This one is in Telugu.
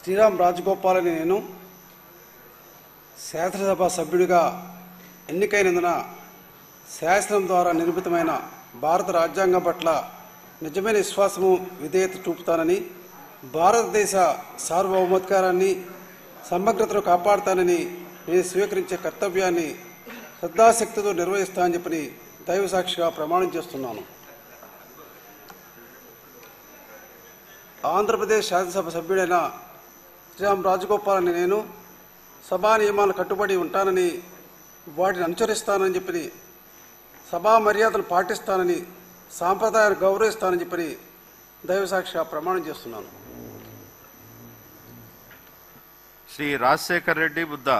శ్రీరామ్ రాజగోపాల్ అని నేను శాసనసభ సభ్యుడిగా ఎన్నికైనందున శాసనం ద్వారా నిర్మితమైన భారత రాజ్యాంగం పట్ల నిజమైన విశ్వాసము విధేయత చూపుతానని భారతదేశ సార్వభౌమాధికారాన్ని సమగ్రతను కాపాడుతానని నేను స్వీకరించే కర్తవ్యాన్ని శ్రద్ధాశక్తితో నిర్వహిస్తానని చెప్పని దైవ సాక్షిగా ప్రమాణం చేస్తున్నాను ఆంధ్రప్రదేశ్ శాసనసభ సభ్యుడైన శ్రీరామ్ రాజగోపాల్ అని నేను సభా నియమాలకు కట్టుబడి ఉంటానని వాటిని అనుసరిస్తానని చెప్పి సభా మర్యాదలు పాటిస్తానని సాంప్రదాయాన్ని గౌరవిస్తానని చెప్పి దైవసాక్షిగా ప్రమాణం చేస్తున్నాను శ్రీ రాజశేఖర్ రెడ్డి బుద్ధ